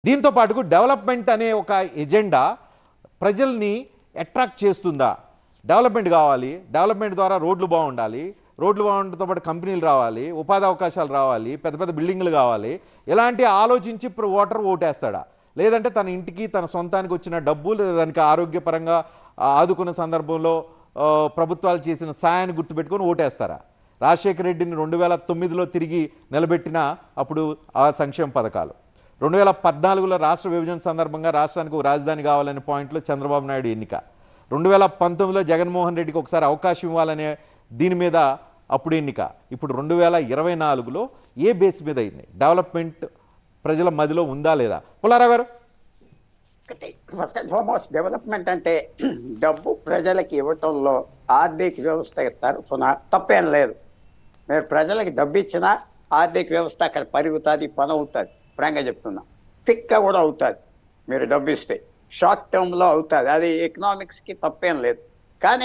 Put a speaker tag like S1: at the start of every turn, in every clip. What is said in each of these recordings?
S1: దీంతో పాటుకు డెవలప్మెంట్ అనే ఒక ఎజెండా ప్రజల్ని అట్రాక్ట్ చేస్తుందా డెవలప్మెంట్ కావాలి డెవలప్మెంట్ ద్వారా రోడ్లు బాగుండాలి రోడ్లు బాగుండటంతో పాటు కంపెనీలు రావాలి ఉపాధి అవకాశాలు రావాలి పెద్ద పెద్ద బిల్డింగ్లు కావాలి ఇలాంటి ఆలోచించి ఇప్పుడు ఓటర్ ఓటేస్తాడా లేదంటే తన ఇంటికి తన సొంతానికి వచ్చిన డబ్బు లేదా దానికి ఆరోగ్యపరంగా ఆ, ఆదుకున్న సందర్భంలో ఆ, ప్రభుత్వాలు చేసిన సాయాన్ని గుర్తుపెట్టుకొని ఓటేస్తారా రాజశేఖర రెడ్డిని రెండు వేల తొమ్మిదిలో తిరిగి నిలబెట్టిన అప్పుడు ఆ సంక్షేమ పథకాలు రెండు వేల పద్నాలుగులో రాష్ట్ర విభజన సందర్భంగా రాష్ట్రానికి ఒక రాజధాని కావాలనే పాయింట్లో చంద్రబాబు నాయుడు ఎన్నిక రెండు వేల పంతొమ్మిదిలో జగన్మోహన్ రెడ్డికి ఒకసారి అవకాశం ఇవ్వాలనే దీని మీద అప్పుడు ఎన్నిక ఇప్పుడు రెండు వేల ఇరవై నాలుగులో ఏ బేస్ మీద అయింది డెవలప్మెంట్ ప్రజల మదిలో ఉందా లేదా పుల్లారావు గారు
S2: ఒకటి ఫస్ట్ అండ్ ఫార్మోస్ట్ డెవలప్మెంట్ అంటే డబ్బు ప్రజలకి ఇవ్వటంలో ఆర్థిక వ్యవస్థ తరఫున తప్పేం లేదు మీరు ప్రజలకి డబ్బు ఇచ్చినా ఆర్థిక వ్యవస్థ అక్కడ పెరుగుతుంది పని అవుతుంది ఫ్రాంక్గా చెప్తున్నా క్విక్గా కూడా అవుతుంది మీరు డబ్బు ఇస్తే షార్ట్ టర్మ్లో అవుతుంది అది ఎకనామిక్స్కి తప్పేం లేదు కానీ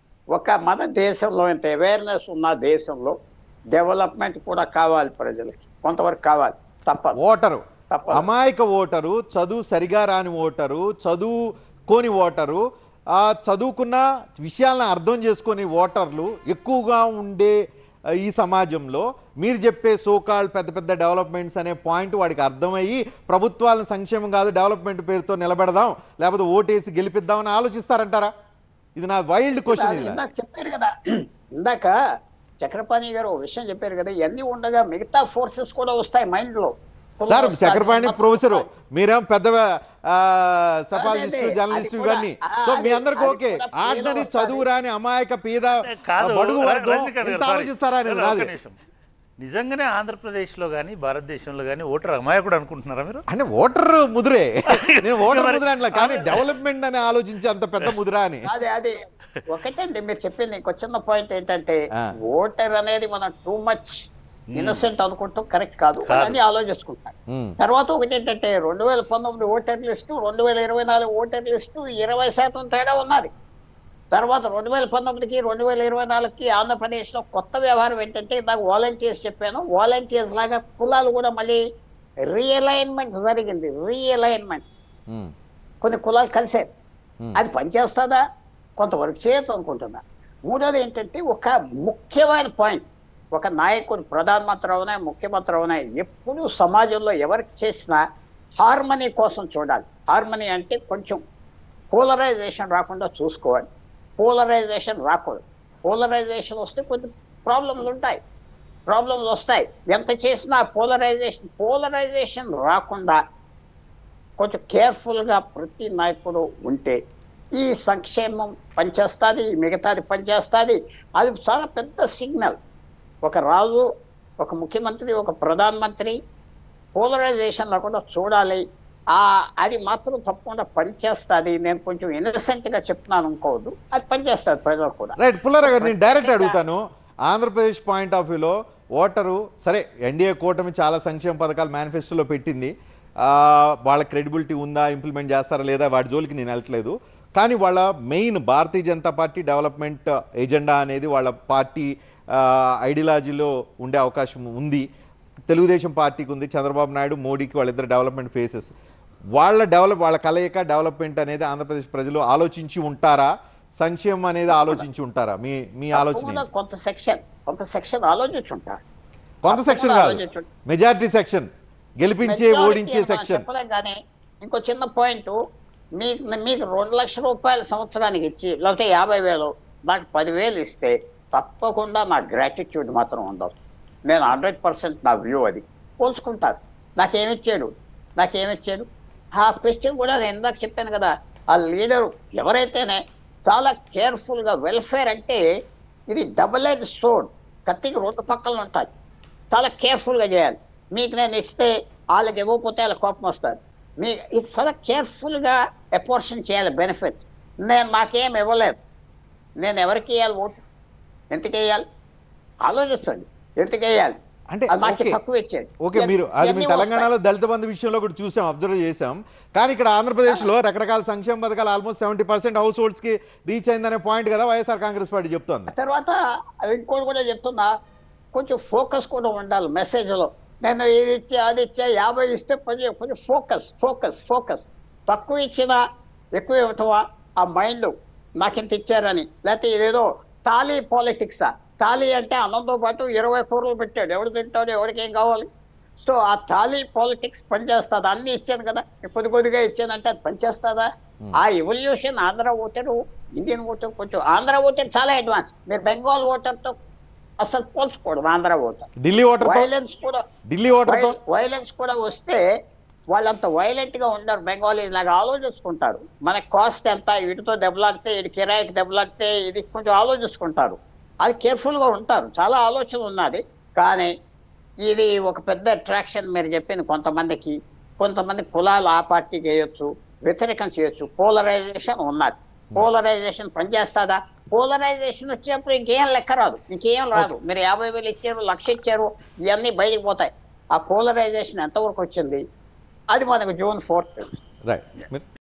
S2: ఒక మన దేశంలో ఇంత అవేర్నెస్ ఉన్న దేశంలో డెవలప్మెంట్ కూడా కావాలి ప్రజలకి కొంతవరకు కావాలి తప్పదు
S1: ఓటరు
S2: తప్పదు.
S1: అమాయక ఓటరు చదువు సరిగా రాని ఓటరు చదువుకోని ఓటరు ఆ చదువుకున్న విషయాలను అర్థం చేసుకొని ఓటర్లు ఎక్కువగా ఉండే ఆ, ఈ సమాజంలో మీరు చెప్పే సోకాల్ పెద్ద పెద్ద డెవలప్మెంట్స్ అనే పాయింట్ వాడికి అర్థమయ్యి ప్రభుత్వాలను సంక్షేమం కాదు డెవలప్మెంట్ పేరుతో నిలబెడదాం లేకపోతే ఓటేసి గెలిపిద్దామని ఆలోచిస్తారంటారా ఇది నా వైల్డ్ క్వశ్చన్
S2: అది
S1: ఇది
S2: ఇందాక చెప్పారు కదా ఇందాక చక్రపాణి గారు ఓ విషయం చెప్పారు కదా ఇవన్నీ ఉండగా మిగతా ఫోర్సెస్ కూడా వస్తాయి మైండ్ లో
S1: సార్ చక్రపాణి ప్రొఫెసర్ మీరేం పెద్ద ఆ, సఫాలజిస్టు
S2: అదే, అదే,
S1: జర్నలిస్టు
S2: అది కూడా,
S1: ఇవన్నీ
S2: ఆ,
S1: సో మీ
S2: అది-
S1: అందరికి
S2: అది
S1: ఓకే
S2: కూడా
S1: ఆర్డినరీ
S2: పేద
S1: చదువు రాని అమాయక పేద
S3: కాదు
S1: బడుగు వర్గం
S3: రజనీకాంత్ గారు,
S1: ఎంత
S3: sorry.
S1: ఆలోచిస్తారా అనేది
S3: ఒక్క
S1: నాది
S3: నిమిషం. నిజంగానే ఆంధ్రప్రదేశ్లో కానీ భారతదేశంలో కానీ ఓటర్ అమాయకుడు అనుకుంటున్నారా మీరు
S1: అంటే ఓటర్ ముదురే నేను ఓటర్
S3: మరి-
S1: ముదురే అనలే కానీ డెవలప్మెంట్ అని ఆలోచించి అంత పెద్ద ముదురా అని
S2: అదే అది ఒకటండి మీరు చెప్పింది ఇంకో చిన్న పాయింట్ ఏంటంటే
S1: ఆ.
S2: ఓటర్ అనేది మనం టూ మచ్ ఇన్నసెంట్ అనుకుంటాం కరెక్ట్ కాదు
S3: కాదు.
S2: అని ఆలోచిస్తుంటాం
S1: ఉమ్,
S2: తర్వాత ఒకటి ఏంటంటే రెండు వేల పంతొమ్మిది ఓటర్ లిస్టు రెండు వేల ఇరవై నాలుగు ఓటర్ లిస్టు ఇరవై శాతం తేడా ఉన్నది తర్వాత రెండు వేల పంతొమ్మిదికి రెండు వేల ఇరవై నాలుగుకి ఆంధ్రప్రదేశ్లో కొత్త వ్యవహారం ఏంటంటే నాకు వాలంటీర్స్ చెప్పాను వాలంటీర్స్ లాగా కులాలు కూడా మళ్ళీ రియలైన్మెంట్ జరిగింది రియలైన్మెంట్
S1: ఉమ్,
S2: కొన్ని కులాలు కలిసారు
S1: ఉమ్.
S2: అది పనిచేస్తుందా కొంతవరకు చేయొచ్చు అనుకుంటున్నా మూడోది ఏంటంటే ఒక ముఖ్యమైన పాయింట్ ఒక నాయకుడు ప్రధానమంత్రి అవునా ముఖ్యమంత్రి అవునా ఎప్పుడు సమాజంలో ఎవరికి చేసినా హార్మనీ కోసం చూడాలి హార్మనీ అంటే కొంచెం పోలరైజేషన్ రాకుండా చూసుకోవాలి పోలరైజేషన్ రాకూడదు పోలరైజేషన్ వస్తే కొన్ని ప్రాబ్లమ్స్ ఉంటాయి ప్రాబ్లమ్స్ వస్తాయి ఎంత చేసినా పోలరైజేషన్ పోలరైజేషన్ రాకుండా కొంచెం కేర్ఫుల్గా ప్రతి నాయకుడు ఉంటే ఈ సంక్షేమం పనిచేస్తుంది మిగతాది పనిచేస్తుంది అది చాలా పెద్ద సిగ్నల్ ఒక రాజు ఒక ముఖ్యమంత్రి ఒక ప్రధానమంత్రి పోలరైజేషన్ కూడా చూడాలి ఆ అది మాత్రం తప్పకుండా పనిచేస్తుంది నేను కొంచెం innocent గా చెప్తున్నాను అనుకోవద్దు అది పనిచేస్తుంది ప్రజలకు కూడా
S1: రైట్ పుల్లారావు గారు నేను డైరెక్ట్ అడుగుతాను ఆంధ్రప్రదేశ్ పాయింట్ ఆఫ్ వ్యూలో ఓటరు సరే ఎన్డీఏ కూటమి చాలా సంక్షేమ పథకాలు మేనిఫెస్టోలో పెట్టింది ఆ, వాళ్ళ క్రెడిబిలిటీ ఉందా ఇంప్లిమెంట్ చేస్తారా లేదా వాటి జోలికి నేను వెళ్ళట్లేదు కానీ వాళ్ళ main Bharatiya Janata Party development agenda అనేది వాళ్ళ పార్టీ ఐడియాలజీలో ఉండే అవకాశం ఉంది తెలుగుదేశం పార్టీకి ఉంది చంద్రబాబు నాయుడు మోడీకి వాళ్ళిద్దరు డెవలప్మెంట్ ఫేసెస్ వాళ్ళ డెవలప్ వాళ్ళ కలయిక డెవలప్మెంట్ అనేది ఆంధ్రప్రదేశ్ ప్రజలు ఆలోచించి ఉంటారా సంక్షేమం అనేది ఆలోచించి ఉంటారా మీ మీ ఆలోచన
S2: తప్పకుండా
S1: ఏంటి?
S2: కొంత సెక్షన్ కొంత సెక్షన్ ఆలోచించుంటారు
S1: కొంత సెక్షన్
S2: తప్పకుండా
S1: కాదు
S2: ఆలోచించు.
S1: మెజారిటీ సెక్షన్ గెలిపించే
S2: Majority
S1: ఓడించే
S2: అని మనం
S1: సెక్షన్
S2: చెప్పలేం కానీ ఇంకో చిన్న పాయింట్ మీకు మీకు రెండు లక్షల రూపాయలు సంవత్సరానికి ఇచ్చి లేకపోతే యాభై వేలు నాకు పదివేలు ఇస్తే తప్పకుండా నా గ్రాటిట్యూడ్ మాత్రం ఉండదు నేను హండ్రెడ్ పర్సెంట్ నా వ్యూ అది పోల్చుకుంటారు నాకేమిచ్చాడు నాకేమిచ్చాడు ఆ క్వశ్చన్ కూడా నేను ఇందాక చెప్పాను కదా ఆ లీడరు ఎవరైతేనే చాలా కేర్ఫుల్గా వెల్ఫేర్ అంటే ఇది డబుల్ ఎడ్ సోడ్ కత్తికి రెండు పక్కలు ఉంటాయి చాలా కేర్ఫుల్గా చేయాలి మీకు నేను ఇస్తే వాళ్ళకి ఇవ్వకపోతే వాళ్ళ కోపం వస్తారు మీ ఇది చాలా కేర్ఫుల్గా అపోర్షన్ చేయాలి బెనిఫిట్స్ నేను నాకేం ఇవ్వలేదు నేను ఎవరికి వేయాలి ఓటు ఎంతకి వేయాలి ఆలోచించండి ఎంతకి వేయాలి
S1: అంటే
S2: అది నాకు
S1: ఓకే.
S2: తక్కువ ఇచ్చాడు
S1: ఓకే మీరు అది మీ
S2: ఇవన్నీ
S1: తెలంగాణలో దళిత బంధు విషయంలో కూడా చూసాం అబ్జర్వ్ చేసాం కానీ ఇక్కడ ఆంధ్రప్రదేశ్లో రకరకాల సంక్షేమ పథకాలు almost seventy percent household కి రీచ్ అయిందనే పాయింట్ కదా వైఎస్ఆర్ కాంగ్రెస్ పార్టీ చెప్తోంది
S2: తర్వాత అది ఇంకోటి కూడా చెప్తున్నా కొంచెం ఫోకస్ కూడా ఉండాలి మెసేజ్లో నేను ఇది ఇచ్చే అది ఇచ్చే యాభై ఇస్తే కొంచెం కొంచెం ఫోకస్ ఫోకస్ ఫోకస్ తక్కువ ఇచ్చినా ఎక్కువ ఇవ్వటమా ఆ మైండ్ నాకు ఇంత ఇచ్చారని లేకపోతే ఇదేదో తాళీ పాలిటిక్సా తాళీ అంటే అన్నంతో పాటు ఇరవై కూరలు పెట్టాడు ఎవడు తింటాడు ఎవరికి ఏం కావాలి సో ఆ తాళీ పాలిటిక్స్ పనిచేస్తుందా అన్ని ఇచ్చాను కదా కొద్ది కొద్దిగా ఇచ్చానంటే అది పనిచేస్తుందా ఆ evolution Andhra voter Indian voter కొంచెం ఆంధ్ర ఓటర్ చాలా అడ్వాన్స్ మీరు బెంగాల్ ఓటర్తో అసలు పోల్చుకోవడం ఆంధ్ర ఓటర్
S1: ఢిల్లీ ఓటర్తో
S2: వైలెన్స్ కూడా
S1: ఢిల్లీ ఓటర్తో
S2: వైలెన్స్ కూడా వస్తే వాళ్ళంత వైలెంట్ గా ఉండరు బెంగాలీ లాగా ఆలోచించుకుంటారు మన కాస్ట్ ఎంత వీటితో దెబ్బలాడితే ఇది కిరాయికి దెబ్బలాడితే ఇది కొంచెం ఆలోచించుకుంటారు అది కేర్ఫుల్ గా ఉంటారు చాలా ఆలోచన ఉన్నది కానీ ఇది ఒక పెద్ద అట్రాక్షన్ మీరు చెప్పింది కొంతమందికి కొంతమంది కులాలు ఆ పార్టీకి వేయొచ్చు వ్యతిరేకం చేయొచ్చు పోలరైజేషన్ ఉన్నది పోలరైజేషన్ పనిచేస్తుందా పోలరైజేషన్ వచ్చేప్పుడు ఇంకేం లెక్క రాదు ఇంకేం రాదు మీరు యాభై వేలు ఇచ్చారు లక్ష ఇచ్చారు ఇవన్నీ బయటికి పోతాయి ఆ పోలరైజేషన్ ఎంతవరకు వచ్చింది అది మనకు జూన్ ఫోర్త్
S1: రైట్